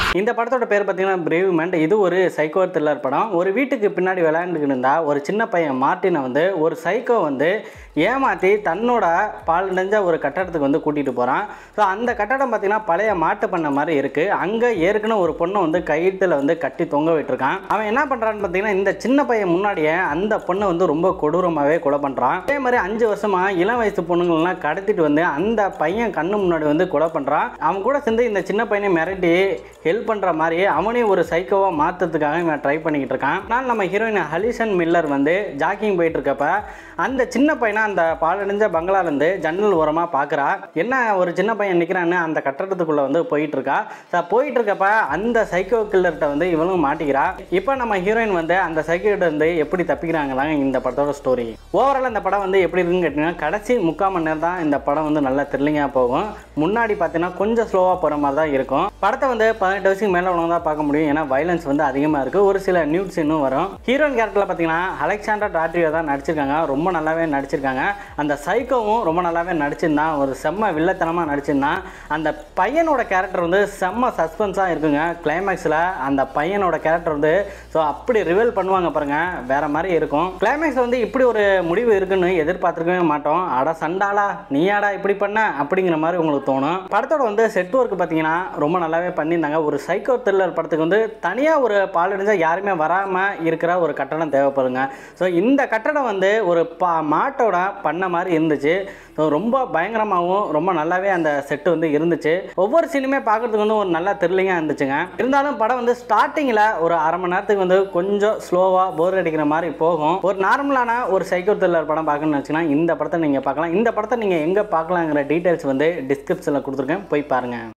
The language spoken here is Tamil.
இந்த படத்தோட பேர் பார்த்தீங்கன்னா பிரேவ்மெண்ட் இது ஒரு சைக்கோ த்ரில்லர் படம் ஒரு வீட்டுக்கு பின்னாடி விளையாண்டுக்கிட்டு இருந்தா ஒரு சின்ன பையன் மார்ட்டினை வந்து ஒரு சைக்கோ வந்து ஏமாற்றி தன்னோட பால் நெஞ்ச ஒரு கட்டடத்துக்கு வந்து கூட்டிகிட்டு போகிறான் ஸோ அந்த கட்டடம் பார்த்தீங்கன்னா பழைய மாட்டு பண்ண மாதிரி இருக்குது அங்கே ஏற்கனவே ஒரு பொண்ணை வந்து கயிற்றுல வந்து கட்டி தொங்க விட்டுருக்கான் அவன் என்ன பண்ணுறான்னு பார்த்தீங்கன்னா இந்த சின்ன பையன் முன்னாடியே அந்த பொண்ணை வந்து ரொம்ப கொடூரமாகவே கொலை பண்ணுறான் அதே மாதிரி அஞ்சு வருஷமாக இளம் வயசு பொண்ணுங்களெலாம் கடத்திட்டு வந்து அந்த பையன் கண்ணு முன்னாடி வந்து கொலை பண்ணுறான் அவன் கூட சேர்ந்து இந்த சின்ன பையனை மிரட்டி ஹெல்ப் பண்ணுற மாதிரி அவனையும் ஒரு சைக்கோவாக மாற்றுறதுக்காக இவன் ட்ரை பண்ணிக்கிட்டு இருக்கான் ஆனால் நம்ம ஹீரோயின் ஹலிசன் மில்லர் வந்து ஜாக்கிங் போயிட்டு இருக்கப்ப அந்த சின்ன பையனை அந்த பாலடைஞ்ச பங்களாலேருந்து ஜன்னல் ஓரமாக பார்க்குறா என்ன ஒரு சின்ன பையன் நிற்கிறான்னு அந்த கட்டடத்துக்குள்ளே வந்து போயிட்டு இருக்கா ஸோ போயிட்டு இருக்கப்ப அந்த சைக்கோ கில்லர்கிட்ட வந்து இவளும் மாட்டிக்கிறா இப்போ நம்ம ஹீரோயின் வந்து அந்த சைக்கோ இருந்து எப்படி தப்பிக்கிறாங்களாங்க இந்த படத்தோட ஸ்டோரி ஓவரால் இந்த படம் வந்து எப்படி இருக்குன்னு கேட்டிங்கன்னா கடைசி முக்கால் மணி நேரம் தான் இந்த படம் வந்து நல்லா த்ரில்லிங்காக போகும் முன்னாடி பார்த்தீங்கன்னா கொஞ்சம் ஸ்லோவாக போகிற மாதிரி தான் இருக்கும் படத்தை வந்து பதினெட்டு வயசுக்கு மேலே உள்ளவங்க தான் பார்க்க முடியும் ஏன்னா வைலன்ஸ் வந்து அதிகமாக இருக்குது ஒரு சில நியூட் சீனும் வரும் ஹீரோயின் கேரக்டரில் பார்த்தீங்கன்னா அலெக்சாண்டர் டாட்ரியோ தான் நடிச்சிருக்காங்க ரொம்ப நல்லாவே நடிச்சிருக்காங்க அந்த சைக்கோவும் ரொம்ப நல்லாவே நடிச்சிருந்தான் ஒரு செம்ம வில்லத்தனமாக நடிச்சிருந்தான் அந்த பையனோட கேரக்டர் வந்து செம்ம சஸ்பென்ஸாக இருக்குங்க கிளைமேக்ஸில் அந்த பையனோட கேரக்டர் வந்து ஸோ அப்படி ரிவீல் பண்ணுவாங்க பாருங்க வேற மாதிரி இருக்கும் கிளைமேக்ஸ் வந்து இப்படி ஒரு முடிவு இருக்குன்னு எதிர்பார்த்துருக்கவே மாட்டோம் அட சண்டாளா நீயாடா இப்படி பண்ண அப்படிங்கிற மாதிரி உங்களுக்கு தோணும் படத்தோட வந்து செட் ஒர்க் பார்த்தீங்கன்னா ரொம்ப நல்லாவே பண்ணியிருந்தாங்க ஒரு சைக்கோ த்ரில்லர் படத்துக்கு வந்து தனியாக ஒரு பாலடைஞ்சா யாருமே வராமல் இருக்கிற ஒரு கட்டடம் தேவைப்படுங்க ஸோ இந்த கட்டடம் வந்து ஒரு பா மாட்டோட பண்ண மாதிரி இருந்துச்சு ஸோ ரொம்ப பயங்கரமாகவும் ரொம்ப நல்லாவே அந்த செட்டு வந்து இருந்துச்சு ஒவ்வொரு சீனுமே பார்க்கறதுக்கு வந்து ஒரு நல்ல த்ரில்லிங்காக இருந்துச்சுங்க இருந்தாலும் படம் வந்து ஸ்டார்டிங்கில் ஒரு அரை மணி நேரத்துக்கு வந்து கொஞ்சம் ஸ்லோவாக போர் அடிக்கிற மாதிரி போகும் ஒரு நார்மலான ஒரு சைக்கோ த்ரில்லர் படம் பார்க்கணும்னு வச்சுன்னா இந்த படத்தை நீங்கள் பார்க்கலாம் இந்த படத்தை நீங்கள் எங்கே பார்க்கலாங்கிற டீட்டெயில்ஸ் வந்து டிஸ்கிரிப்ஷனில் கொடுத்துருக்கேன் போய் பாருங்கள்